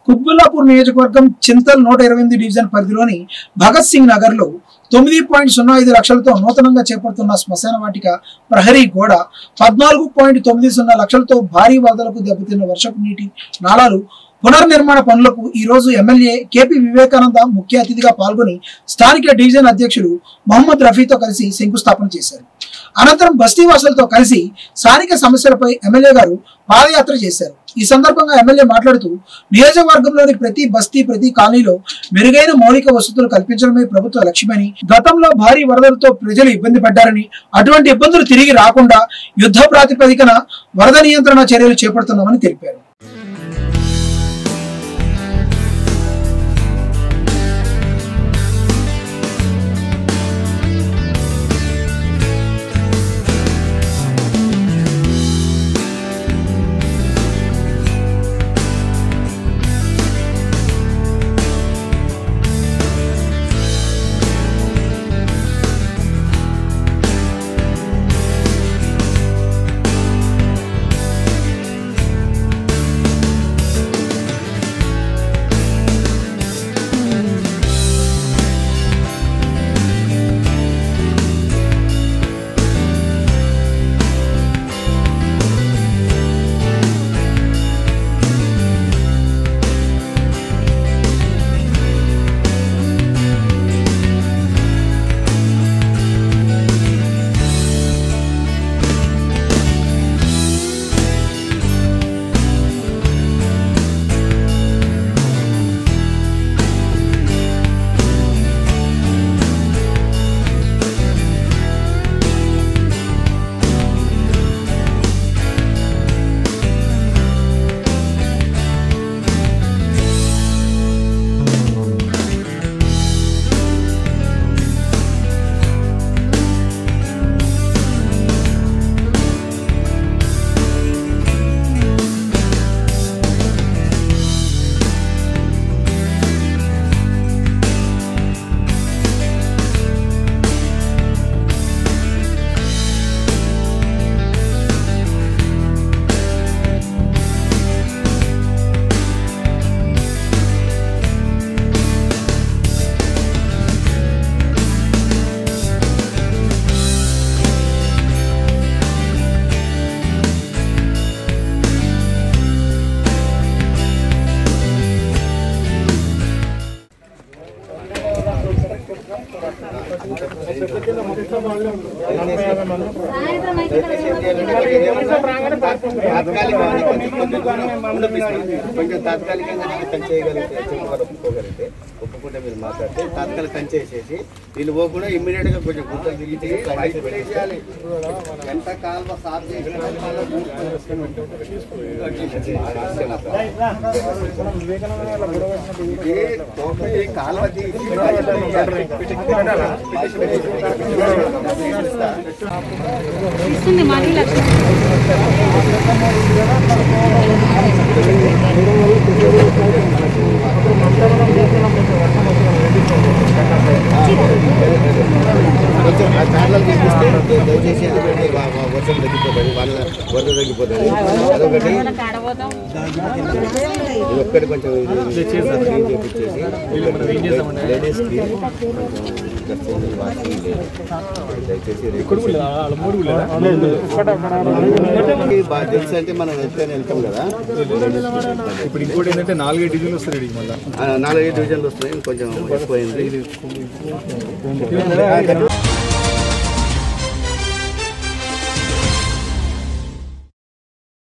కుత్బుల్లాపూర్ నియోజకవర్గం చింతల్ నూట ఇరవై ఎనిమిది డివిజన్ పరిధిలోని భగత్ సింగ్ నగర్ లో తొమ్మిది పాయింట్ సున్నా ఐదు లక్షలతో నూతనంగా చేపడుతున్న శ్మశాన వాటిక ప్రహరీ గోడ పద్నాలుగు పాయింట్ తొమ్మిది సున్నా లక్షలతో భారీ వరదలకు దెబ్బతిన్న వర్షపు నీటి నాళాలు పునర్నిర్మాణ పనులకు ఈ రోజు ఎమ్మెల్యే కేపీ వివేకానంద ముఖ్య అతిథిగా పాల్గొని స్థానిక డివిజన్ అధ్యక్షుడు మొహమ్మద్ రఫీతో కలిసి శంకుస్థాపన చేశారు అనంతరం బస్తీవాసులతో కలిసి స్థానిక సమస్యలపై ఎమ్మెల్యే గారు పాదయాత్ర చేశారు ఈ సందర్భంగా ఎమ్మెల్యే మాట్లాడుతూ నియోజకవర్గంలోని ప్రతి బస్తీ ప్రతి కాలనీలో మెరుగైన మౌలిక వసతులు కల్పించడమే ప్రభుత్వ లక్ష్యమని గతంలో భారీ వరదలతో ప్రజలు ఇబ్బంది పడ్డారని అటువంటి ఇబ్బందులు తిరిగి రాకుండా యుద్ధ ప్రాతిపదికన వరద నియంత్రణ చర్యలు చేపడుతున్నామని తెలిపారు తాత్కాలికంగా కొంచెం కొంచెం దూరం ఉండపిస్తాను. కొంచెం తాత్కాలికంగా కంచె చేయగలిగితే చెప్పుకోవాలి ఒప్పుకోగలిగితే ఒప్పుకుంటే మీరు మాట్లాడితే తాత్కాలిక కంచె వేసేసి వీళ్ళు పోకుండా ఇమ్మీడియట్ గా కొంచెం గుంతలు తిరిగితే కంచె పెట్టేసేయాలి. ఎంత కాలువ సాఫ్ చేసినా మళ్ళా ఇది ఒకటి కాలువ తీసి ఇస్తుంది మనీ లక్ష కొంచెం ఆ కార్లలో తీసుకొస్తే దయచేసి ఎందుకంటే వా- వా- వర్షం తగ్గిపోతుంది వాళ్ళ వరద తగ్గిపోతుంది అదొకటి కాడబోతాం ఇది ఒక్కటి కొంచెం ఇది క్లీన్ చేపించేసి లేడీస్కి కొంచెం వాషింగ్ లేదు. దయచేసి రేపు బాగా తెలుసు అంటే మనం వెళ్తేనే వెళ్తాం కదా ఇప్పుడు ఇంకోటి ఏంటంటే నాలుగైదు డిజైన్లు వస్తాయి ఇక్కడికి మళ్ళీ ఆ, నాలుగైదు డివిజన్లు వస్తున్నాయి కొంచెం ఎక్కువైంది